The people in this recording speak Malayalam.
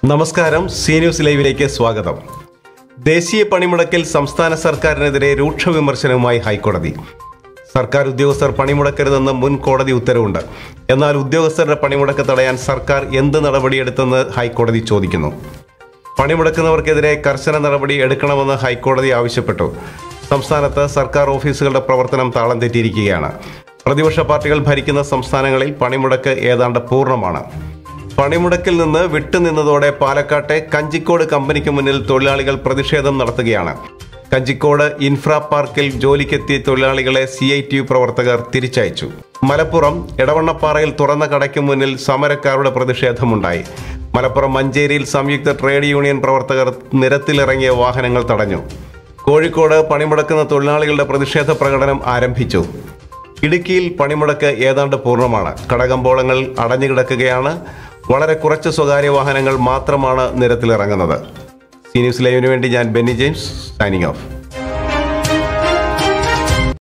നമസ്കാരം സി ന്യൂസ് ലൈവിലേക്ക് സ്വാഗതം ദേശീയ പണിമുടക്കിൽ സംസ്ഥാന സർക്കാരിനെതിരെ രൂക്ഷ വിമർശനവുമായി ഹൈക്കോടതി സർക്കാർ ഉദ്യോഗസ്ഥർ പണിമുടക്കരുതെന്ന് മുൻ കോടതി ഉത്തരവുണ്ട് എന്നാൽ ഉദ്യോഗസ്ഥരുടെ പണിമുടക്ക് തടയാൻ സർക്കാർ എന്ത് നടപടിയെടുത്തെന്ന് ഹൈക്കോടതി ചോദിക്കുന്നു പണിമുടക്കുന്നവർക്കെതിരെ കർശന നടപടി എടുക്കണമെന്ന് ഹൈക്കോടതി ആവശ്യപ്പെട്ടു സംസ്ഥാനത്ത് സർക്കാർ ഓഫീസുകളുടെ പ്രവർത്തനം താളം തെറ്റിയിരിക്കുകയാണ് പ്രതിപക്ഷ പാർട്ടികൾ ഭരിക്കുന്ന സംസ്ഥാനങ്ങളിൽ പണിമുടക്ക് ഏതാണ്ട് പൂർണ്ണമാണ് പണിമുടക്കിൽ നിന്ന് വിട്ടുനിന്നതോടെ പാലക്കാട്ടെ കഞ്ചിക്കോട് കമ്പനിക്ക് മുന്നിൽ തൊഴിലാളികൾ പ്രതിഷേധം നടത്തുകയാണ് കഞ്ചിക്കോട് ഇൻഫ്രാ പാർക്കിൽ ജോലിക്കെത്തിയ തൊഴിലാളികളെ സി ഐ ടി യു പ്രവർത്തകർ തിരിച്ചയച്ചു മലപ്പുറം എടവണ്ണപ്പാറയിൽ തുറന്ന കടയ്ക്ക് മുന്നിൽ സമരക്കാരുടെ പ്രതിഷേധമുണ്ടായി മലപ്പുറം മഞ്ചേരിയിൽ സംയുക്ത ട്രേഡ് യൂണിയൻ പ്രവർത്തകർ നിരത്തിലിറങ്ങിയ വാഹനങ്ങൾ തടഞ്ഞു കോഴിക്കോട് പണിമുടക്കുന്ന തൊഴിലാളികളുടെ പ്രതിഷേധ പ്രകടനം ആരംഭിച്ചു ഇടുക്കിയിൽ പണിമുടക്ക് ഏതാണ്ട് പൂർണ്ണമാണ് കടകമ്പോളങ്ങൾ അടഞ്ഞുകിടക്കുകയാണ് വളരെ കുറച്ച് സ്വകാര്യ വാഹനങ്ങൾ മാത്രമാണ് നിരത്തിലിറങ്ങുന്നത് സി ന്യൂസ് ലൈവിന് വേണ്ടി ഞാൻ ബെന്നി ജെയിംസ് സൈനിങ് ഓഫ്